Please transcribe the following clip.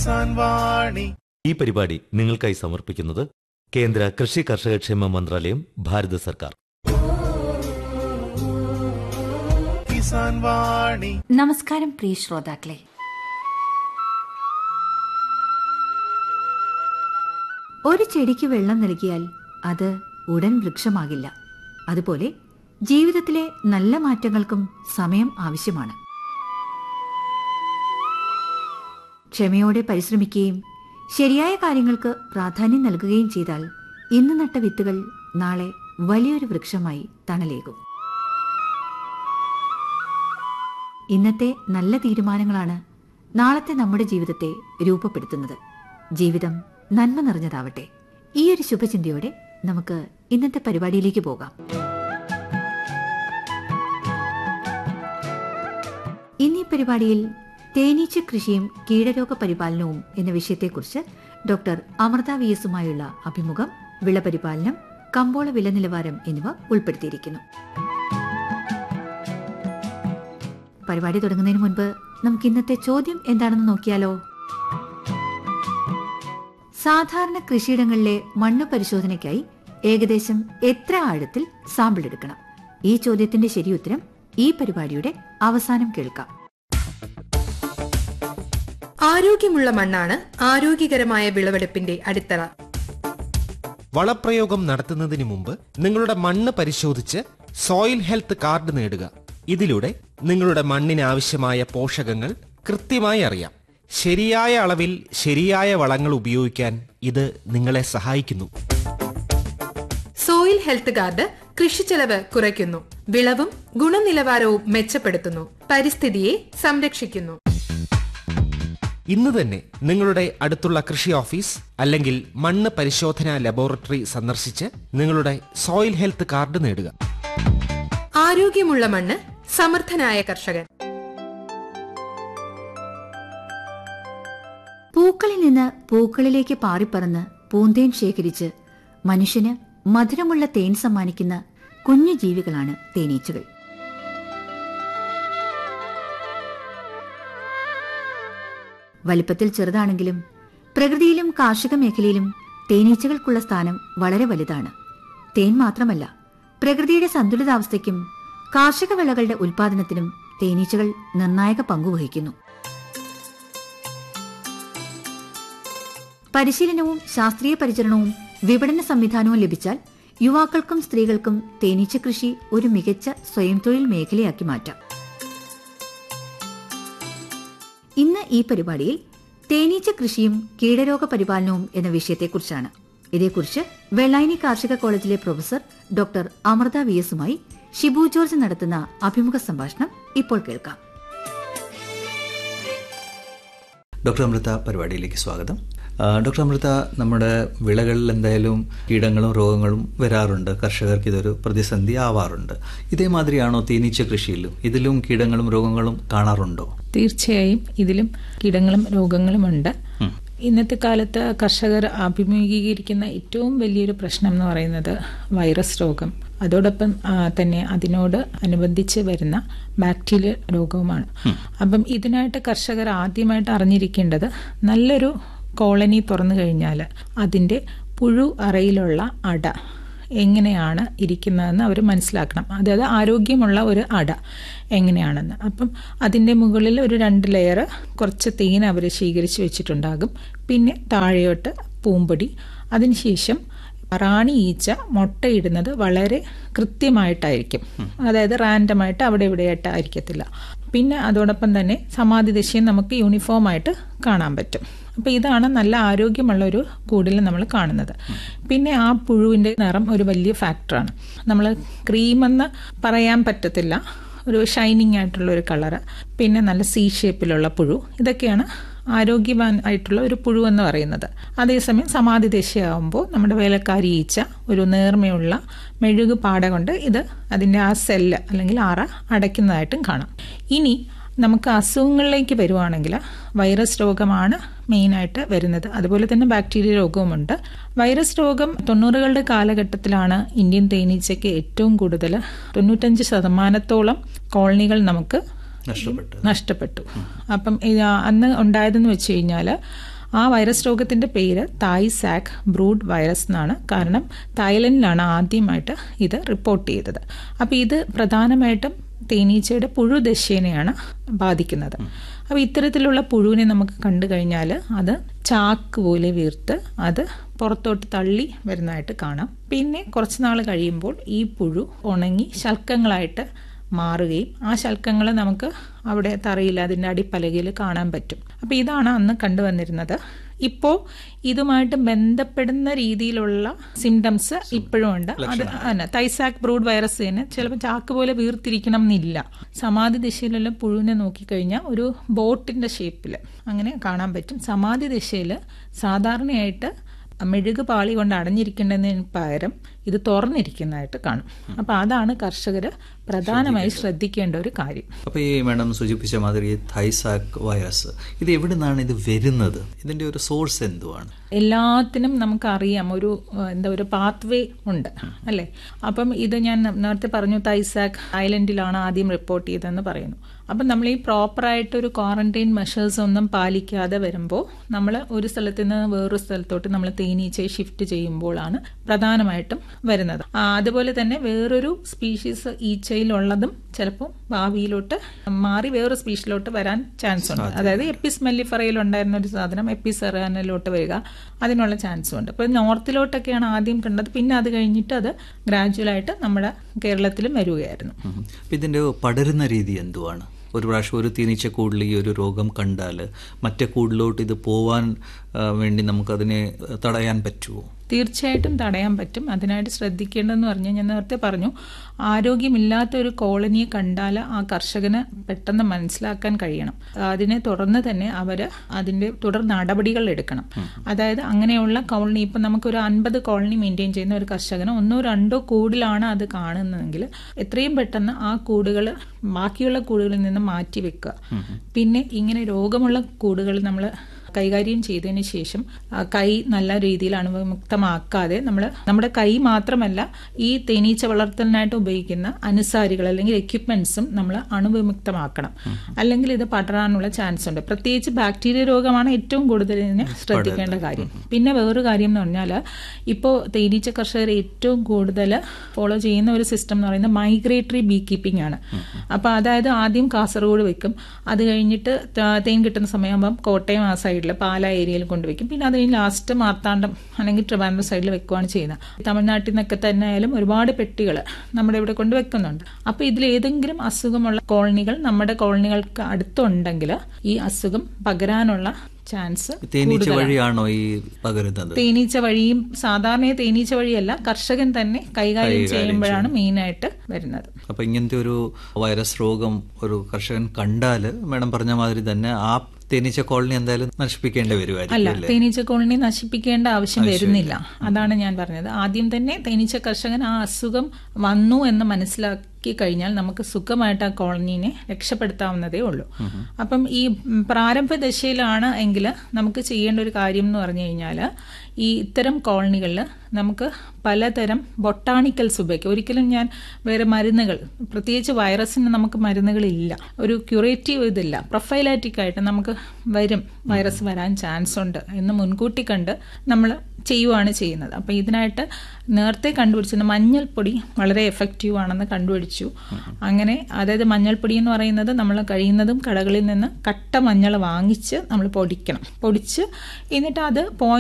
കിസാൻ വാണി ഈ പരിപാടി നിങ്ങൾക്കായി സമർപ്പിക്കുന്നത് കേന്ദ്ര കൃഷി കർഷകക്ഷേമ മന്ത്രാലയം ഭാരത സർക്കാർ കിസാൻ വാണി നമസ്കാരം പ്രിയ ശ്രോതാക്കളെ ഒരു ചെടിക്ക് വെള്ളം നൽകിയാൽ അത് ഉടൻ വൃക്ഷമാകില്ല അതുപോലെ ജീവിതത്തിലെ നല്ല മാറ്റങ്ങൾക്കും സമയം ആവശ്യമാണ് ക്ഷമയോടെ പരിശ്രമിക്കുകയും ശരിയായ കാര്യങ്ങൾക്ക് പ്രാധാന്യം നൽകുകയും ചെയ്താൽ ഇന്ന് നട്ട വിത്തുകൾ നാളെ വലിയൊരു വൃക്ഷമായി തണലേകും ഇന്നത്തെ നല്ല തീരുമാനങ്ങളാണ് നാളത്തെ നമ്മുടെ ജീവിതത്തെ രൂപപ്പെടുത്തുന്നത് ജീവിതം നന്മ നിറഞ്ഞതാവട്ടെ ഈ ഒരു ശുഭചിന്തയോടെ നമുക്ക് ഇന്നത്തെ പരിപാടിയിലേക്ക് പോകാം ഇന്നീ പരിപാടിയിൽ തേനീച്ച കൃഷിയും കീടരോഗ പരിപാലനവും എന്ന വിഷയത്തെക്കുറിച്ച് ഡോക്ടർ അമൃത വി എസുമായുള്ള അഭിമുഖം വിളപരിപാലനം കമ്പോള വില നിലവാരം എന്നിവ ഉൾപ്പെടുത്തിയിരിക്കുന്നു പരിപാടി തുടങ്ങുന്നതിന് മുൻപ് നമുക്ക് ഇന്നത്തെ ചോദ്യം എന്താണെന്ന് നോക്കിയാലോ സാധാരണ കൃഷിയിടങ്ങളിലെ മണ്ണ് പരിശോധനയ്ക്കായി ഏകദേശം എത്ര ആഴത്തിൽ സാമ്പിൾ എടുക്കണം ഈ ചോദ്യത്തിന്റെ ശരിയുത്തരം ഈ പരിപാടിയുടെ അവസാനം കേൾക്കാം ആരോഗ്യമുള്ള മണ്ണാണ് ആരോഗ്യകരമായ വിളവെടുപ്പിന്റെ അടിത്തറ വളപ്രയോഗം നടത്തുന്നതിന് മുമ്പ് നിങ്ങളുടെ മണ്ണ് പരിശോധിച്ച് സോയിൽ ഹെൽത്ത് കാർഡ് നേടുക ഇതിലൂടെ നിങ്ങളുടെ മണ്ണിന് ആവശ്യമായ പോഷകങ്ങൾ കൃത്യമായി അറിയാം ശരിയായ അളവിൽ ശരിയായ വളങ്ങൾ ഉപയോഗിക്കാൻ ഇത് നിങ്ങളെ സഹായിക്കുന്നു സോയിൽ ഹെൽത്ത് കാർഡ് കൃഷിച്ചെലവ് കുറയ്ക്കുന്നു വിളവും ഗുണനിലവാരവും മെച്ചപ്പെടുത്തുന്നു പരിസ്ഥിതിയെ സംരക്ഷിക്കുന്നു ഇന്ന് തന്നെ നിങ്ങളുടെ അടുത്തുള്ള കൃഷി ഓഫീസ് അല്ലെങ്കിൽ മണ്ണ് പരിശോധനാ ലബോറട്ടറി സന്ദർശിച്ച് നിങ്ങളുടെ സോയിൽ ഹെൽത്ത് കാർഡ് നേടുക ആരോഗ്യമുള്ള മണ്ണ് സമർത്ഥനായ കർഷകൻ പൂക്കളിൽ നിന്ന് പൂക്കളിലേക്ക് പാറിപ്പറന്ന് പൂന്തേൻ ശേഖരിച്ച് മനുഷ്യന് മധുരമുള്ള തേൻ സമ്മാനിക്കുന്ന കുഞ്ഞു ജീവികളാണ് തേനീച്ചകൾ വലിപ്പത്തിൽ ചെറുതാണെങ്കിലും പ്രകൃതിയിലും കാർഷിക മേഖലയിലും തേനീച്ചകൾക്കുള്ള സ്ഥാനം വളരെ വലുതാണ് തേൻ മാത്രമല്ല പ്രകൃതിയുടെ സന്തുലിതാവസ്ഥയ്ക്കും കാർഷിക വിളകളുടെ ഉൽപാദനത്തിനും തേനീച്ചകൾ നിർണായക പങ്കുവഹിക്കുന്നു പരിശീലനവും ശാസ്ത്രീയ പരിചരണവും വിപണന സംവിധാനവും ലഭിച്ചാൽ യുവാക്കൾക്കും സ്ത്രീകൾക്കും തേനീച്ച കൃഷി ഒരു മികച്ച സ്വയം തൊഴിൽ മേഖലയാക്കി മാറ്റാം ഇന്ന് ഈ പരിപാടിയിൽ തേനീച്ച കൃഷിയും കീടരോഗ പരിപാലനവും എന്ന വിഷയത്തെക്കുറിച്ചാണ് ഇതേക്കുറിച്ച് വെള്ളായണി കാർഷിക കോളേജിലെ പ്രൊഫസർ ഡോക്ടർ അമൃത വി എസുമായി ഷിബു ജോർജ് നടത്തുന്ന അഭിമുഖ സംഭാഷണം ഇപ്പോൾ കേൾക്കാം ഡോക്ടർ അമൃത പരിപാടിയിലേക്ക് സ്വാഗതം ആ, ഡോക്ടർ അമൃത നമ്മുടെ വിളകളിൽ എന്തായാലും കീടങ്ങളും രോഗങ്ങളും വരാറുണ്ട് കർഷകർക്ക് ഇതൊരു പ്രതിസന്ധി ആവാറുണ്ട് ഇതേമാതിരിയാണോ തേനീച്ച കൃഷിയിലും ഇതിലും കീടങ്ങളും രോഗങ്ങളും കാണാറുണ്ടോ തീർച്ചയായും ഇതിലും കീടങ്ങളും രോഗങ്ങളുമുണ്ട് ഇന്നത്തെ കാലത്ത് കർഷകർ അഭിമുഖീകരിക്കുന്ന ഏറ്റവും വലിയൊരു പ്രശ്നം എന്ന് പറയുന്നത് വൈറസ് രോഗം അതോടൊപ്പം ആ, തന്നെ അതിനോട് അനുബന്ധിച്ച് വരുന്ന ബാക്ടീരിയ രോഗവുമാണ് അപ്പം ഇതിനായിട്ട് കർഷകർ ആദ്യമായിട്ട് അറിഞ്ഞിരിക്കേണ്ടത് നല്ലൊരു കോളനി തുറന്നു കഴിഞ്ഞാൽ അതിൻ്റെ പുഴു അറയിലുള്ള അട എങ്ങനെയാണ് ഇരിക്കുന്നതെന്ന് അവർ മനസ്സിലാക്കണം അതായത് ആരോഗ്യമുള്ള ഒരു അട എങ്ങനെയാണെന്ന് അപ്പം അതിൻ്റെ മുകളിൽ ഒരു രണ്ട് ലെയർ കുറച്ച് തേൻ അവർ ശേഖരിച്ച് വെച്ചിട്ടുണ്ടാകും പിന്നെ താഴെയോട്ട് പൂമ്പൊടി അതിനുശേഷം റാണി ഈച്ച മുട്ടയിടുന്നത് വളരെ കൃത്യമായിട്ടായിരിക്കും അതായത് റാൻഡമായിട്ട് അവിടെ ഇവിടെയായിട്ട് ആയിരിക്കത്തില്ല പിന്നെ അതോടൊപ്പം തന്നെ സമാധി ദശയും നമുക്ക് യൂണിഫോം ആയിട്ട് കാണാൻ പറ്റും അപ്പോൾ ഇതാണ് നല്ല ആരോഗ്യമുള്ള ഒരു കൂടിൽ നമ്മൾ കാണുന്നത് പിന്നെ ആ പുഴുവിൻ്റെ നിറം ഒരു വലിയ ഫാക്ടറാണ് നമ്മൾ ക്രീമെന്ന് പറയാൻ പറ്റത്തില്ല ഒരു ഷൈനിങ് ആയിട്ടുള്ള ഒരു കളറ് പിന്നെ നല്ല സി ഷേപ്പിലുള്ള പുഴു ഇതൊക്കെയാണ് ആരോഗ്യവാൻ ആയിട്ടുള്ള ഒരു പുഴു എന്ന് പറയുന്നത് അതേസമയം സമാധി ദശയാകുമ്പോൾ നമ്മുടെ വേലക്കാരി ഈച്ച ഒരു നേർമയുള്ള മെഴുക് പാട കൊണ്ട് ഇത് അതിൻ്റെ ആ സെല്ല് അല്ലെങ്കിൽ ആറ അടയ്ക്കുന്നതായിട്ടും കാണാം ഇനി നമുക്ക് അസുഖങ്ങളിലേക്ക് വരുവാണെങ്കിൽ വൈറസ് രോഗമാണ് മെയിനായിട്ട് വരുന്നത് അതുപോലെ തന്നെ ബാക്ടീരിയ രോഗവുമുണ്ട് വൈറസ് രോഗം തൊണ്ണൂറുകളുടെ കാലഘട്ടത്തിലാണ് ഇന്ത്യൻ തേനീച്ചയ്ക്ക് ഏറ്റവും കൂടുതൽ തൊണ്ണൂറ്റഞ്ച് ശതമാനത്തോളം കോളനികൾ നമുക്ക് നഷ്ടപ്പെട്ടു നഷ്ടപ്പെട്ടു അപ്പം ഇത് അന്ന് ഉണ്ടായതെന്ന് വെച്ച് കഴിഞ്ഞാൽ ആ വൈറസ് രോഗത്തിന്റെ പേര് തായ് സാക് ബ്രൂഡ് വൈറസ് എന്നാണ് കാരണം തായ്ലൻഡിലാണ് ആദ്യമായിട്ട് ഇത് റിപ്പോർട്ട് ചെയ്തത് അപ്പോൾ ഇത് പ്രധാനമായിട്ടും തേനീച്ചയുടെ പുഴുദശേനെയാണ് ബാധിക്കുന്നത് അപ്പോൾ ഇത്തരത്തിലുള്ള പുഴുവിനെ നമുക്ക് കണ്ടു കഴിഞ്ഞാൽ അത് ചാക്ക് പോലെ വീർത്ത് അത് പുറത്തോട്ട് തള്ളി വരുന്നതായിട്ട് കാണാം പിന്നെ കുറച്ച് നാൾ കഴിയുമ്പോൾ ഈ പുഴു ഉണങ്ങി ശൽക്കങ്ങളായിട്ട് മാറുകയും ആ ശൽക്കങ്ങൾ നമുക്ക് അവിടെ തറയിൽ അതിൻ്റെ അടിപ്പലകയിൽ കാണാൻ പറ്റും അപ്പോൾ ഇതാണ് അന്ന് കണ്ടുവന്നിരുന്നത് ഇപ്പോൾ ഇതുമായിട്ട് ബന്ധപ്പെടുന്ന രീതിയിലുള്ള സിംറ്റംസ് ഇപ്പോഴും ഉണ്ട് അത് തന്നെ തൈസാക് ബ്രൂഡ് വൈറസ് തന്നെ ചിലപ്പോൾ ചാക്ക് പോലെ വീർത്തിരിക്കണം എന്നില്ല സമാധി ദിശയിലുള്ള പുഴുവിനെ നോക്കിക്കഴിഞ്ഞാൽ ഒരു ബോട്ടിന്റെ ഷേപ്പിൽ അങ്ങനെ കാണാൻ പറ്റും സമാധി ദിശയിൽ സാധാരണയായിട്ട് മെഴുക് പാളി കൊണ്ട് അടഞ്ഞിരിക്കേണ്ടതിന് പകരം ഇത് തുറന്നിരിക്കുന്നതായിട്ട് കാണും അപ്പോൾ അതാണ് കർഷകർ പ്രധാനമായി ശ്രദ്ധിക്കേണ്ട ഒരു കാര്യം അപ്പോൾ ഈ മാഡം സൂചിപ്പിച്ച മാതിരി തൈസാക് വൈറസ് ഇത് എവിടെ നിന്നാണ് ഇത് വരുന്നത് ഇതിന്റെ ഒരു സോഴ്സ് എന്തുവാണ് എല്ലാത്തിനും നമുക്കറിയാം ഒരു ഏഹ്, എന്താ ഒരു പാത്വേ ഉണ്ട് അല്ലേ അപ്പം ഇത് ഞാൻ നേരത്തെ പറഞ്ഞു തൈസാക് ഐലൻഡിലാണ് ആദ്യം റിപ്പോർട്ട് ചെയ്തതെന്ന് പറയുന്നു അപ്പം നമ്മൾ ഈ പ്രോപ്പറായിട്ട് ഒരു ക്വാറന്റൈൻ മെഷേഴ്സ് ഒന്നും പാലിക്കാതെ വരുമ്പോൾ നമ്മൾ ഒരു സ്ഥലത്ത് നിന്ന് വേറൊരു സ്ഥലത്തോട്ട് നമ്മൾ തേനീച്ചയെ ഷിഫ്റ്റ് ചെയ്യുമ്പോഴാണ് പ്രധാനമായിട്ടും വരുന്നത് ആ, അതുപോലെ തന്നെ വേറൊരു സ്പീഷീസ് ഈച്ചയിലുള്ളതും ചിലപ്പോൾ ഭാവിയിലോട്ട് മാറി വേറൊരു സ്പീഷീസിലോട്ട് വരാൻ ചാൻസ് ഉണ്ട് അതായത് എപ്പിസ് മെല്ലിഫറയിൽ ഉണ്ടായിരുന്ന ഒരു സാധനം എപ്പിസെറാനിലോട്ട് വരിക അതിനുള്ള ചാൻസും ഉണ്ട് അപ്പോൾ നോർത്തിലോട്ടൊക്കെയാണ് ആദ്യം കണ്ടത് പിന്നെ അത് കഴിഞ്ഞിട്ട് അത് ഗ്രാജുവലായിട്ട് നമ്മുടെ കേരളത്തിലും വരികയായിരുന്നു ഉം. അപ്പൊ ഇതിന്റെ പടരുന്ന രീതി എന്തുവാണ് ഒരു പ്രാവശ്യം ഒരു തേനീച്ച കൂടിൽ ഈ ഒരു രോഗം കണ്ടാൽ മറ്റേ കൂടിലോട്ട് ഇത് പോവാൻ ആ, വേണ്ടി നമുക്കതിനെ തടയാൻ പറ്റുമോ തീർച്ചയായിട്ടും തടയാൻ പറ്റും അതിനായിട്ട് ശ്രദ്ധിക്കേണ്ടതെന്ന് പറഞ്ഞാൽ ഞാൻ നേരത്തെ പറഞ്ഞു ആരോഗ്യമില്ലാത്ത ഒരു കോളനിയെ കണ്ടാൽ ആ കർഷകന് പെട്ടെന്ന് മനസ്സിലാക്കാൻ കഴിയണം അതിനെ തുടർന്ന് തന്നെ അവർ അതിൻ്റെ തുടർ നടപടികൾ എടുക്കണം അതായത് അങ്ങനെയുള്ള കോളനി ഇപ്പം നമുക്കൊരു അൻപത് കോളനി മെയിൻറ്റെയിൻ ചെയ്യുന്ന ഒരു കർഷകന് ഒന്നോ രണ്ടോ കൂടിലാണ് അത് കാണുന്നതെങ്കിൽ എത്രയും പെട്ടെന്ന് ആ കൂടുകൾ ബാക്കിയുള്ള കൂടുകളിൽ നിന്ന് മാറ്റി വെക്കുക പിന്നെ ഇങ്ങനെ രോഗമുള്ള കൂടുകൾ നമ്മൾ കൈകാര്യം ചെയ്തതിന് ശേഷം ആ കൈ നല്ല രീതിയിൽ അണുവിമുക്തമാക്കാതെ നമ്മൾ നമ്മുടെ കൈ മാത്രമല്ല ഈ തേനീച്ച വളർത്തലിനായിട്ട് ഉപയോഗിക്കുന്ന അനുസാരികൾ അല്ലെങ്കിൽ എക്യുപ്മെന്റ്സും നമ്മൾ അണുവിമുക്തമാക്കണം അല്ലെങ്കിൽ ഇത് പടരാനുള്ള ചാൻസ് ഉണ്ട് പ്രത്യേകിച്ച് ബാക്ടീരിയ രോഗമാണ് ഏറ്റവും കൂടുതൽ ഇതിനെ ശ്രദ്ധിക്കേണ്ട കാര്യം പിന്നെ വേറൊരു കാര്യം എന്ന് പറഞ്ഞാൽ ഇപ്പോൾ തേനീച്ച കർഷകർ ഏറ്റവും കൂടുതൽ ഫോളോ ചെയ്യുന്ന ഒരു സിസ്റ്റം എന്ന് പറയുന്നത് മൈഗ്രേറ്ററി ബീ കീപ്പിംഗ് ആണ് അപ്പോൾ അതായത് ആദ്യം കാസർഗോഡ് വെക്കും അത് കഴിഞ്ഞിട്ട് ത- തേൻ കിട്ടുന്ന സമയമാകുമ്പം കോട്ടയം ആ സൈഡിൽ പാല ഏരിയയിൽ കൊണ്ടുവയ്ക്കും പിന്നെ അത് കഴിഞ്ഞ് ലാസ്റ്റ് മാർത്താണ്ഡം അല്ലെങ്കിൽ ട്രിവാൻഡ്രം സൈഡിൽ വെക്കുകയാണ് ചെയ്യുന്നത് തമിഴ്നാട്ടിൽ നിന്നൊക്കെ തന്നെ ആയാലും ഒരുപാട് പെട്ടികൾ നമ്മുടെ ഇവിടെ കൊണ്ട് വെക്കുന്നുണ്ട് അപ്പോൾ ഇതിൽ ഏതെങ്കിലും അസുഖമുള്ള കോളനികൾ നമ്മുടെ കോളനികൾക്ക് അടുത്തുണ്ടെങ്കിൽ ഈ അസുഖം പകരാനുള്ള ചാൻസ് തേനീച്ച വഴിയാണോ ഈ പകരുന്നത് തേനീച്ച വഴിയും സാധാരണ തേനീച്ച വഴിയല്ല കർഷകൻ തന്നെ കൈകാര്യം ചെയ്യുമ്പോഴാണ് മെയിനായിട്ട് വരുന്നത് അപ്പൊ ഇങ്ങനത്തെ ഒരു വൈറസ് രോഗം ഒരു കർഷകൻ കണ്ടാല് മാഡം പറഞ്ഞ മാതിരി തന്നെ ആ തേനീച്ച കോളനി എന്തായാലും നശിപ്പിക്കേണ്ടി വരുമായിരിക്കും അല്ല അല്ലേ തേനീച്ച കോളനി നശിപ്പിക്കേണ്ട ആവശ്യം വരുന്നില്ല അതാണ് ഞാൻ പറഞ്ഞത് ആദ്യം തന്നെ തേനീച്ച കർഷകൻ ആ അസുഖം വന്നു എന്ന് മനസ്സിലാക്കി കഴിഞ്ഞാൽ നമുക്ക് സുഖമായിട്ട് ആ കോളനീനെ രക്ഷപ്പെടുത്താവുന്നതേ ഉള്ളൂ അപ്പം ഈ ഉം, പ്രാരംഭ ദശയിലാണ് എങ്കിൽ നമുക്ക് ചെയ്യേണ്ട ഒരു കാര്യം എന്ന് പറഞ്ഞു കഴിഞ്ഞാൽ ഈ ഇത്തരം കോളനികളിൽ നമുക്ക് പലതരം ബൊട്ടാണിക്കൽസ് ഉപയോഗിക്കാം ഒരിക്കലും ഞാൻ വേറെ മരുന്നുകൾ പ്രത്യേകിച്ച് വൈറസിന് നമുക്ക് മരുന്നുകളില്ല ഒരു ക്യൂറേറ്റീവ് ഇതില്ല പ്രൊഫൈലാറ്റിക് ആയിട്ട് നമുക്ക് വരും വൈറസ് വരാൻ ചാൻസ് ഉണ്ട് എന്ന് മുൻകൂട്ടി കണ്ട് നമ്മൾ ചെയ്യുവാണ് ചെയ്യുന്നത് അപ്പോൾ ഇതിനായിട്ട് നേരത്തെ കണ്ടുപിടിച്ചിരുന്ന മഞ്ഞൾപ്പൊടി വളരെ എഫക്റ്റീവ് ആണെന്ന് കണ്ടുപിടിച്ചു അങ്ങനെ അതായത് മഞ്ഞൾപ്പൊടി എന്ന് പറയുന്നത് നമ്മൾ കഴിയുന്നതും കടകളിൽ നിന്ന് കട്ട മഞ്ഞൾ വാങ്ങിച്ച് നമ്മൾ പൊടിക്കണം പൊടിച്ച് എന്നിട്ട് അത് പോയിന്റ്